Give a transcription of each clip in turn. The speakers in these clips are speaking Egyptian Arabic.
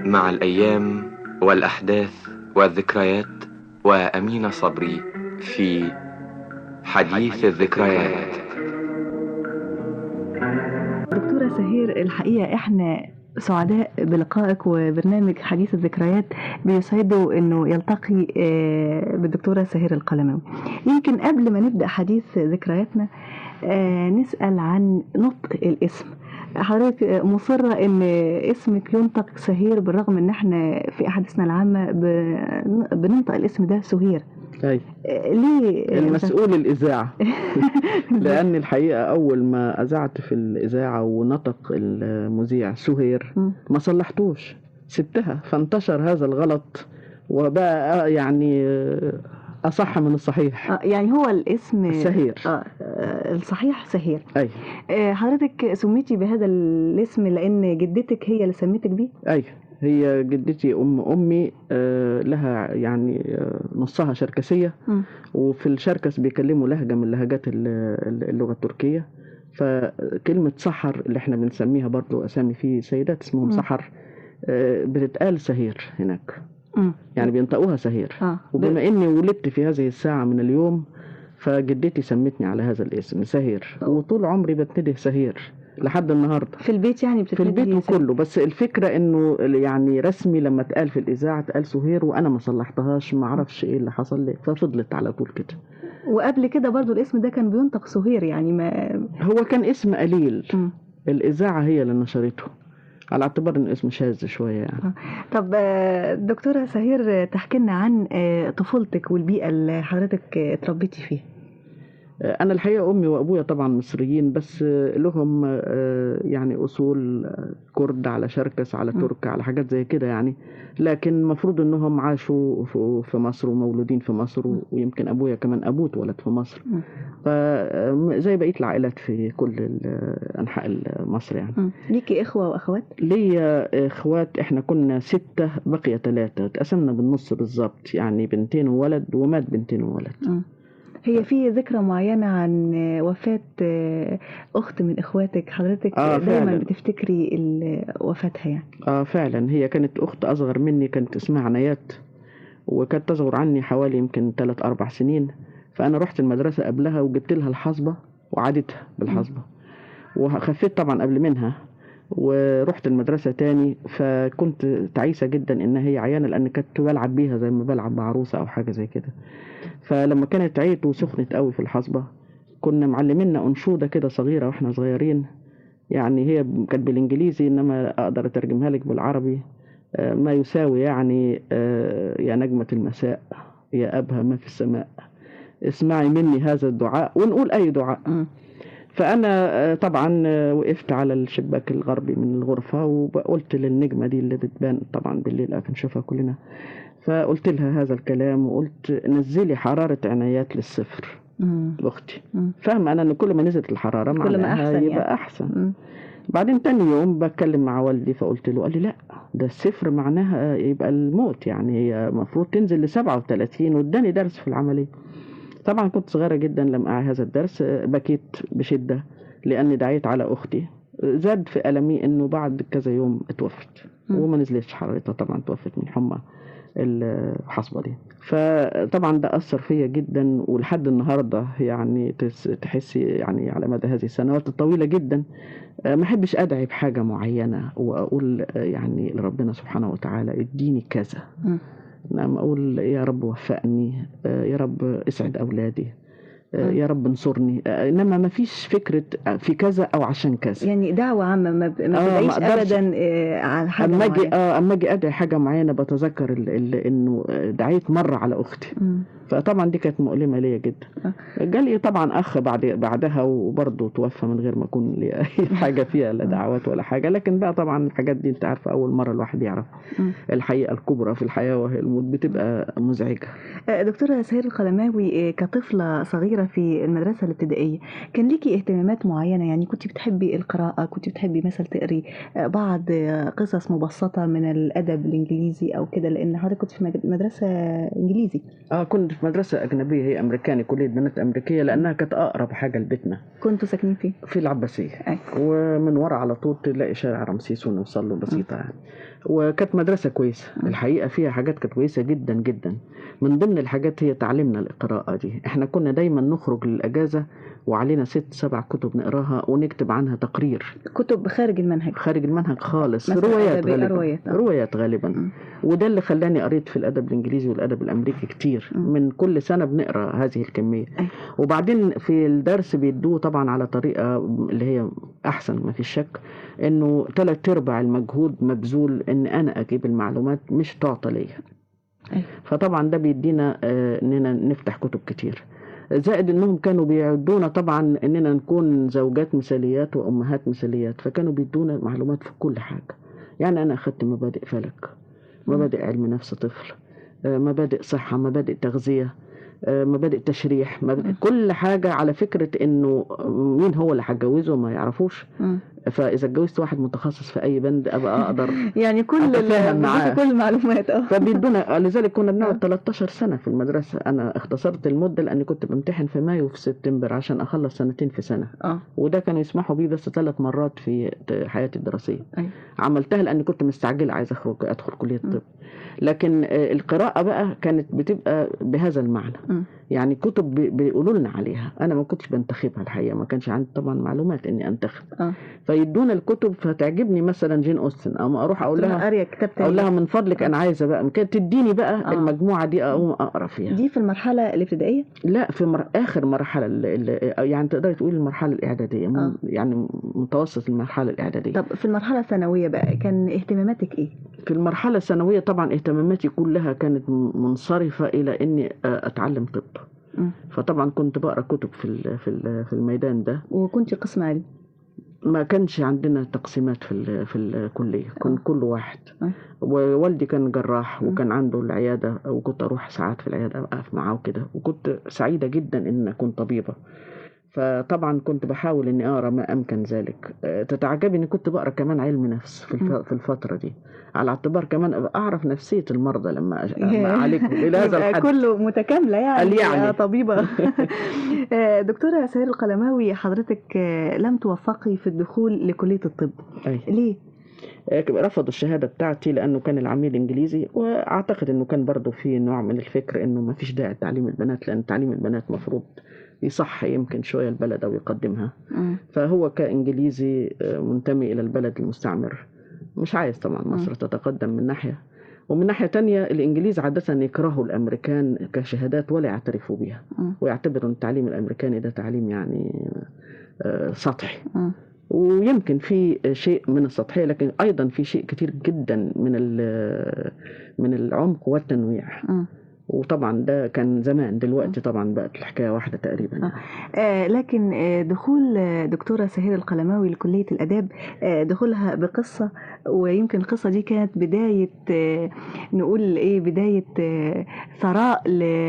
مع الأيام والأحداث والذكريات وأمين صبري في حديث الذكريات دكتورة سهير الحقيقة احنا سعداء بلقائك وبرنامج حديث الذكريات بيسعده انه يلتقي آه، بالدكتورة سهير القلماوي يمكن قبل ما نبدأ حديث ذكرياتنا آه، نسأل عن نطق الاسم حضرتك مصرة ان اسمك ينطق سهير بالرغم ان احنا في احاديثنا العامة بن- بننطق الاسم ده سهير أي آه، ليه المسؤول الإذاعة لأن الحقيقة أول ما أذعت في الإذاعة ونطق المذيع سهير مم. ما صلحتوش سبتها فانتشر هذا الغلط وبقى يعني أصح من الصحيح آه، يعني هو الاسم سهير آه آه، الصحيح سهير أي آه، حضرتك سميتي بهذا الاسم لان جدتك هي اللي سميتك بيه أي هي جدتي أم أمي آه، لها يعني آه، نصها شركسية مم. وفي الشركس بيكلموا لهجة من لهجات ال- ال- اللغة التركية فكلمة سحر اللي احنا بنسميها برضو أسامي في سيدات اسمهم مم. سحر آه، بتتقال سهير هناك مم. يعني بينطقوها سهير اه وبما إني ولدت في هذه الساعة من اليوم فجدتي سمتني على هذا الاسم سهير وطول عمري بتنده سهير لحد النهارده في البيت يعني في بتتنادي البيت سهير. وكله بس الفكرة انه يعني رسمي لما اتقال في الاذاعة اتقال سهير وانا ما صلحتهاش ما اعرفش ايه اللي حصل لي ففضلت على طول كده وقبل كده برضو الاسم ده كان بينطق سهير يعني ما هو كان اسم قليل مم. الاذاعة هي اللي نشرته على اعتبار انه اسم شاذ شوية يعني طب آه، دكتورة سهير تحكي لنا عن آه، طفولتك والبيئة اللي حضرتك آه، اتربيتي فيها انا الحقيقة امي وابويا طبعا مصريين بس لهم آه، يعني اصول آه، كرد على شركس على م. ترك على حاجات زي كده يعني لكن المفروض انهم عاشوا في- في مصر ومولودين في مصر م. ويمكن ابويا كمان ابوه اتولد في مصر م. فزي بقية العائلات في كل ال- أنحاء مصر يعني مم. ليكي إخوة وأخوات؟ ليا إخوات إحنا كنا ستة بقي ثلاثة اتقسمنا بالنص بالظبط يعني بنتين وولد ومات بنتين وولد مم. هي في ذكرى معينة عن آه، وفاة آه، أخت من إخواتك حضرتك آه، دايما فعلاً. بتفتكري ال- وفاتها يعني آه فعلا هي كانت أخت أصغر مني كانت اسمها عنايات وكانت تصغر عني حوالي يمكن ثلاث أربع سنين فأنا رحت المدرسة قبلها وجبت لها الحصبة وعادتها بالحصبة وخفيت طبعا قبل منها ورحت المدرسة تاني فكنت تعيسة جدا إن هي عيانة لأن كنت بلعب بيها زي ما بلعب بعروسة أو حاجة زي كده فلما كانت عيت وسخنت قوي في الحصبة كنا معلمينا أنشودة كده صغيرة وإحنا صغيرين يعني هي كانت بالإنجليزي إنما أقدر أترجمها لك بالعربي آه، ما يساوي يعني آه، يا نجمة المساء يا أبهى ما في السماء اسمعي مني هذا الدعاء ونقول أي دعاء مم. فأنا آه، طبعا آه، وقفت على الشباك الغربي من الغرفة وقلت للنجمة دي اللي بتبان طبعا بالليل بنشوفها كلنا فقلت لها هذا الكلام وقلت نزلي حرارة عنايات للصفر مم. أختي مم. فاهمة أنا إن كل ما نزلت الحرارة كل ما معناها أحسن يبقى يعني. أحسن مم. بعدين تاني يوم بتكلم مع والدي فقلت له قال لي لا ده الصفر معناها يبقى الموت يعني هي المفروض تنزل ل 37 واداني درس في العملية طبعا كنت صغيرة جدا لم أعي هذا الدرس بكيت بشدة لأني دعيت على أختي زاد في ألمي إنه بعد كذا يوم اتوفت مم. وما نزلتش حرارتها طبعا توفت من حمى الحصبة دي فطبعا ده أثر فيا جدا ولحد النهاردة يعني تس- تحسي يعني على مدى هذه السنوات الطويلة جدا آه، ما أحبش أدعي بحاجة معينة وأقول آه، يعني لربنا سبحانه وتعالى اديني كذا مم. نعم أقول يا رب وفقني آه، يا رب اسعد أولادي آه، مم. يا رب انصرني آه، إنما ما فيش فكرة آه، في كذا أو عشان كذا يعني دعوة عامة ما ب- ما آه، ما تدعيش أقدرش. أبدا آه، عن حاجة اما اجي معينة اه اما اجي ادعي حاجه معينه بتذكر ال- ال- انه دعيت مره على اختي مم. فطبعا دي كانت مؤلمه ليا جدا جالي طبعا اخ بعد بعدها وبرضه توفى من غير ما اكون لي اي حاجه فيها لا دعوات ولا حاجه لكن بقى طبعا الحاجات دي انت عارفه اول مره الواحد يعرف مم. الحقيقه الكبرى في الحياه وهي الموت بتبقى مزعجه آه، دكتورة سهير القلماوي آه، كطفلة صغيرة صغيرة في المدرسة الابتدائية كان ليكي اهتمامات معينة يعني كنت بتحبي القراءة كنت بتحبي مثلا تقري آه، بعض آه، قصص مبسطة من الأدب الإنجليزي أو كده لأن حضرتك كنت في مد- مدرسة إنجليزي اه كنت في مدرسه اجنبيه هي امريكاني كليه بنات امريكيه لانها كانت اقرب حاجه لبيتنا كنتوا ساكنين فيه في العباسيه أي. ومن ورا على طول تلاقي شارع رمسيس ونوصل له بسيطه يعني وكانت مدرسه كويسه م. الحقيقه فيها حاجات كانت كويسه جدا جدا من ضمن الحاجات هي تعليمنا القراءه دي احنا كنا دايما نخرج للاجازه وعلينا ست سبع كتب نقراها ونكتب عنها تقرير كتب خارج المنهج خارج المنهج خالص مثلا روايات أدبية، غالبا روايات، آه. روايات غالبا م. وده اللي خلاني قريت في الادب الانجليزي والادب الامريكي كتير م. من كل سنه بنقرا هذه الكميه أي. وبعدين في الدرس بيدوه طبعا على طريقه اللي هي احسن ما في شك انه ثلاث ارباع المجهود مبذول ان انا اجيب المعلومات مش تعطى ليا أي. فطبعا ده بيدينا آه، اننا نفتح كتب كتير زائد انهم كانوا بيعدونا طبعا اننا نكون زوجات مثاليات وامهات مثاليات فكانوا بيدونا معلومات في كل حاجه يعني انا اخدت مبادئ فلك مبادئ علم نفس طفل آه، مبادئ صحه مبادئ تغذيه آه، مبادئ تشريح مبادئ كل حاجه على فكره انه مين هو اللي هتجوزه ما يعرفوش م. فاذا اتجوزت واحد متخصص في اي بند ابقى اقدر يعني كل ال- أتفاهم بيدوكوا معاه. كل المعلومات اه فبيدونا لذلك كنا آه. بنقعد 13 سنه في المدرسه انا اختصرت المده لاني كنت بمتحن في مايو وفي سبتمبر عشان اخلص سنتين في سنه اه وده كانوا يسمحوا بيه بس ثلاث مرات في حياتي الدراسيه أيوة. عملتها لاني كنت مستعجله عايز اخرج ادخل كليه م. الطب لكن آه، القراءه بقى كانت بتبقى بهذا المعنى م. يعني كتب بي- بيقولوا لنا عليها انا ما كنتش بنتخبها الحقيقه ما كانش عندي طبعا معلومات اني انتخب اه فيدونا الكتب فتعجبني مثلا جين اوستن اما اروح اقول تروح لها قارية كتاب تاني اقول لها من فضلك انا عايزه بقى كانت تديني بقى آه. المجموعه دي اقوم اقرا فيها دي في المرحلة الابتدائية لا في مر... اخر مرحله ال- ال- يعني تقدري تقولي المرحله الاعداديه م- آه. يعني متوسط المرحله الاعداديه طب في المرحلة الثانوية بقى كان اهتماماتك ايه؟ في المرحله الثانويه طبعا اهتماماتي كلها كانت م- منصرفه الى اني آه، اتعلم طب م. فطبعا كنت بقرا كتب في ال- في ال- في الميدان ده وكنت قسم علم ما كانش عندنا تقسيمات في ال- في الكليه كان آه. كل واحد آه. ووالدي كان جراح م. وكان عنده العياده وكنت اروح ساعات في العياده اقف معاه وكده وكنت سعيده جدا ان اكون طبيبه فطبعا كنت بحاول اني اقرا ما امكن ذلك آه، تتعجبي اني كنت بقرا كمان علم نفس في الف- م. في الفتره دي على اعتبار كمان أبقى اعرف نفسيه المرضى لما أج- لما اعالجهم الى هذا يبقى الحد كله متكاملة يعني قال يعني. يا طبيبة آه، دكتورة سهير القلماوي حضرتك آه، لم توفقي في الدخول لكلية الطب أي. ليه؟ آه، رفضوا الشهاده بتاعتي لانه كان العميل انجليزي واعتقد انه كان برضه في نوع من الفكر انه ما فيش داعي تعليم البنات لان تعليم البنات مفروض يصح يمكن شويه البلد او يقدمها مم. فهو كانجليزي آه، منتمي الى البلد المستعمر مش عايز طبعا مصر تتقدم من ناحيه ومن ناحيه تانية الانجليز عاده يكرهوا الامريكان كشهادات ولا يعترفوا بها مم. ويعتبروا ان التعليم الامريكاني ده تعليم يعني آه، سطحي مم. ويمكن في شيء من السطحيه لكن ايضا في شيء كتير جدا من ال- من العمق والتنويع مم. وطبعا ده كان زمان دلوقتي طبعا بقت الحكايه واحده تقريبا يعني. آه، لكن آه، دخول آه، دكتورة سهير القلماوي لكلية الآداب آه، دخولها بقصة ويمكن القصة دي كانت بداية آه، نقول إيه بداية آه، ثراء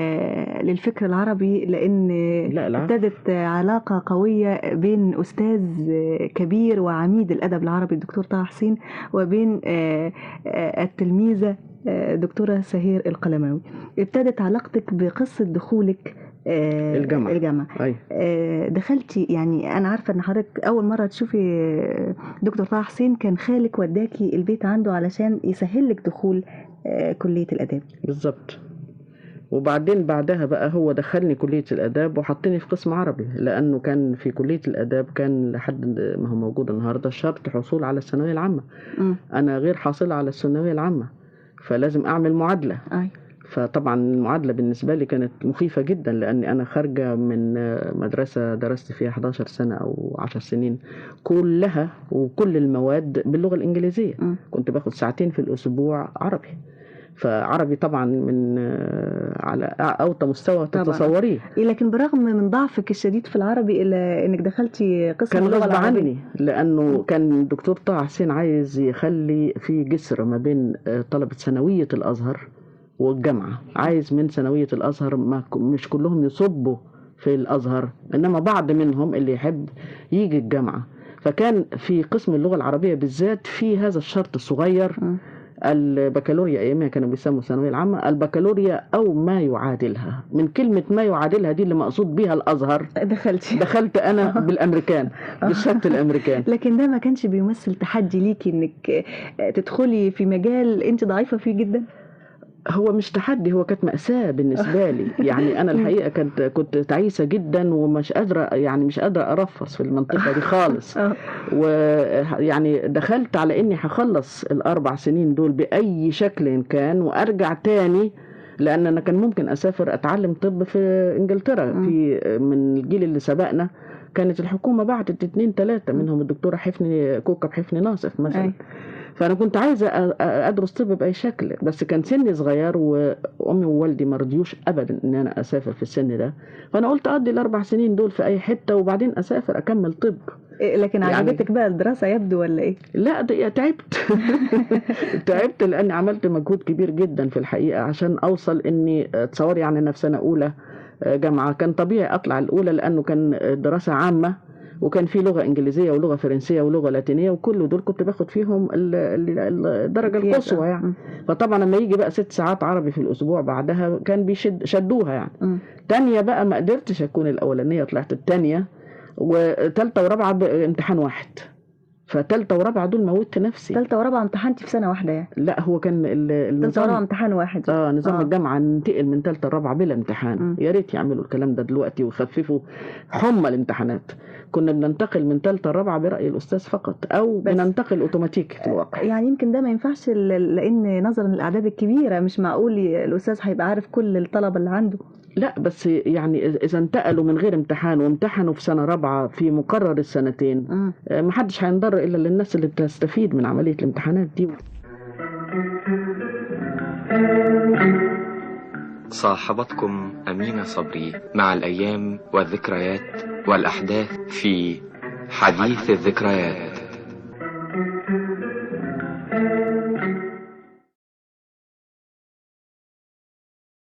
ل- للفكر العربي لأن لا لا ابتدت علاقة قوية بين أستاذ كبير وعميد الأدب العربي الدكتور طه حسين وبين آه، آه، التلميذة آه، دكتورة سهير القلماوي ابتدت علاقتك بقصة دخولك آه، الجامعة. الجامعة اي آه، دخلتي يعني أنا عارفة إن حضرتك أول مرة تشوفي آه، دكتور طه حسين كان خالك وداكي البيت عنده علشان يسهل لك دخول آه، كلية الآداب بالظبط وبعدين بعدها بقى هو دخلني كلية الآداب وحطني في قسم عربي لأنه كان في كلية الآداب كان لحد ما هو موجود النهاردة شرط حصول على الثانوية العامة مم. أنا غير حاصلة على الثانوية العامة فلازم أعمل معادلة أي. فطبعا المعادلة بالنسبة لي كانت مخيفة جدا لأني أنا خارجة من مدرسة درست فيها 11 سنة أو 10 سنين كلها وكل المواد باللغة الإنجليزية مم. كنت باخد ساعتين في الأسبوع عربي فعربي طبعا من على أوطى مستوى طبعاً. تتصوريه إيه، لكن برغم من ضعفك الشديد في العربي إلا إنك دخلتي قسم كان اللغة غصب العربية عني لأنه كان الدكتور طه حسين عايز يخلي في جسر ما بين آه، طلبة ثانوية الأزهر والجامعة عايز من ثانوية الأزهر ما ك- مش كلهم يصبوا في الازهر انما بعض منهم اللي يحب يجي الجامعه فكان في قسم اللغه العربيه بالذات في هذا الشرط الصغير مم. البكالوريا ايامها كانوا بيسموا الثانويه العامه البكالوريا او ما يعادلها من كلمه ما يعادلها دي اللي مقصود بيها الازهر دخلتي دخلت انا بالامريكان بشهاده الامريكان لكن ده ما كانش بيمثل تحدي ليكي انك تدخلي في مجال انت ضعيفه فيه جدا هو مش تحدي هو كانت مأساة بالنسبة لي يعني أنا الحقيقة كنت كنت تعيسة جدا ومش قادرة يعني مش قادرة أرفص في المنطقة دي خالص آه. ويعني دخلت على إني هخلص الأربع سنين دول بأي شكل كان وأرجع تاني لأن أنا كان ممكن أسافر أتعلم طب في إنجلترا مم. في من الجيل اللي سبقنا كانت الحكومة بعتت اتنين تلاتة مم. منهم الدكتورة حفني كوكب حفني ناصف مثلا أي. فانا كنت عايزه أ- أ- ادرس طب باي شكل بس كان سني صغير وامي ووالدي ما رضيوش ابدا ان انا اسافر في السن ده فانا قلت اقضي الاربع سنين دول في اي حته وبعدين اسافر اكمل طب إيه، لكن يعني- عجبتك بقى الدراسه يبدو ولا ايه لا ده تعبت تعبت لاني عملت مجهود كبير جدا في الحقيقه عشان اوصل اني تصوري يعني انا في سنه اولى جامعه كان طبيعي اطلع الاولى لانه كان دراسه عامه وكان في لغه انجليزيه ولغه فرنسيه ولغه لاتينيه وكل دول كنت باخد فيهم ال- ال- الدرجه القصوى يعني مم. فطبعا لما يجي بقى ست ساعات عربي في الاسبوع بعدها كان بيشد شدوها يعني مم. تانية بقى ما قدرتش اكون الاولانيه طلعت التانية وتالتة ورابعه بامتحان واحد فتالتة ورابعه دول موتت نفسي ثالثه ورابعه امتحنتي في سنه واحده يعني لا هو كان ال- ثالثه ورابعه النظام امتحان واحد اه نظام آه. الجامعه ننتقل من ثالثه لرابعه بلا امتحان مم. يا ريت يعملوا الكلام ده دلوقتي ويخففوا حمى الامتحانات كنا بننتقل من ثالثه لرابعه براي الاستاذ فقط او بس- بننتقل اوتوماتيك في الواقع يعني يمكن ده ما ينفعش ل- لان نظرا للاعداد الكبيره مش معقول ي- الاستاذ هيبقى عارف كل الطلبه اللي عنده لا بس يعني إذا- اذا انتقلوا من غير امتحان وامتحنوا في سنه رابعه في مقرر السنتين مم. آه، محدش هينضر الا للناس اللي بتستفيد من عمليه الامتحانات دي صاحبتكم أمينة صبري مع الأيام والذكريات والأحداث في حديث الذكريات